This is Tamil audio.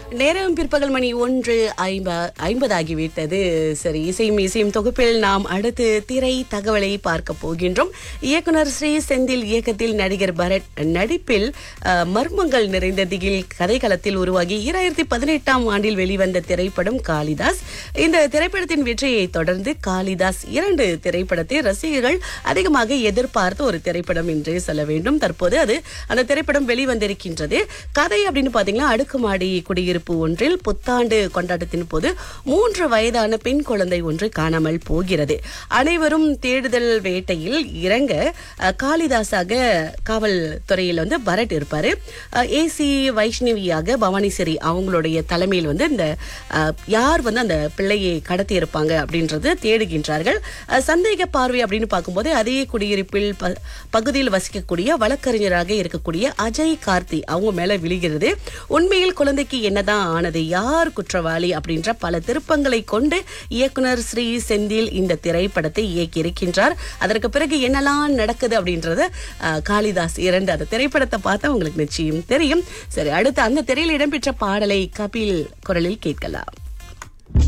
நேரம் பிற்பகல் மணி ஒன்று ஐம்ப ஐம்பதாகிவிட்டது சரி இசையும் இசையும் தொகுப்பில் நாம் அடுத்து திரை தகவலை பார்க்க போகின்றோம் இயக்குனர் ஸ்ரீ செந்தில் இயக்கத்தில் நடிகர் பரத் நடிப்பில் அஹ், மர்மங்கள் நிறைந்த திகில் கதைக்களத்தில் உருவாகி இரண்டாயிரத்தி பதினெட்டாம் ஆண்டில் வெளிவந்த திரைப்படம் காளிதாஸ் இந்த திரைப்படத்தின் வெற்றியை தொடர்ந்து காளிதாஸ் இரண்டு திரைப்படத்தை ரசிகர்கள் அதிகமாக எதிர்பார்த்த ஒரு திரைப்படம் என்றே சொல்ல வேண்டும் தற்போது அது அந்த திரைப்படம் வெளிவந்திருக்கின்றது கதை அப்படின்னு பாத்தீங்கன்னா அடுக்குமாடி குடியிருப்பு ஒன்றில் புத்தாண்டு கொண்டாட்டத்தின் போது மூன்று வயதான பெண் குழந்தை ஒன்று காணாமல் போகிறது அனைவரும் தேடுதல் வேட்டையில் இறங்க அஹ், காளிதாஸாக காவல்துறையில் வந்து பரட் இருப்பாரு ஏசி வைஷ்ணவியாக பவானிசரி அவங்களுடைய தலைமையில் வந்து இந்த அஹ், யார் வந்து அந்த பிள்ளையை கடத்தி இருப்பாங்க அப்படின்றது தேடுகின்றார்கள் அஹ், சந்தேக பார்வை அப்படின்னு பார்க்கும்போது அதே குடியிருப்பில் ப- பகுதியில் வசிக்கக்கூடிய வழக்கறிஞராக இருக்கக்கூடிய அஜய் கார்த்தி அவங்க மேல விழுகிறது உண்மையில் குழந்தைக்கு என்னதான் ஆனது யார் குற்றவாளி அப்படின்ற பல திருப்பங்களை கொண்டு இயக்குனர் ஸ்ரீ செந்தில் இந்த திரைப்படத்தை இயக்கி இருக்கின்றார் அதற்கு பிறகு என்னெல்லாம் நடக்குது அப்படின்றத அஹ், காளிதாஸ் இரண்டு அந்த திரைப்படத்தை பார்த்தா உங்களுக்கு நிச்சயம் தெரியும் சரி அடுத்து அந்த திரையில் இடம்பெற்ற பாடலை கபில் குரலில் கேட்கலாம்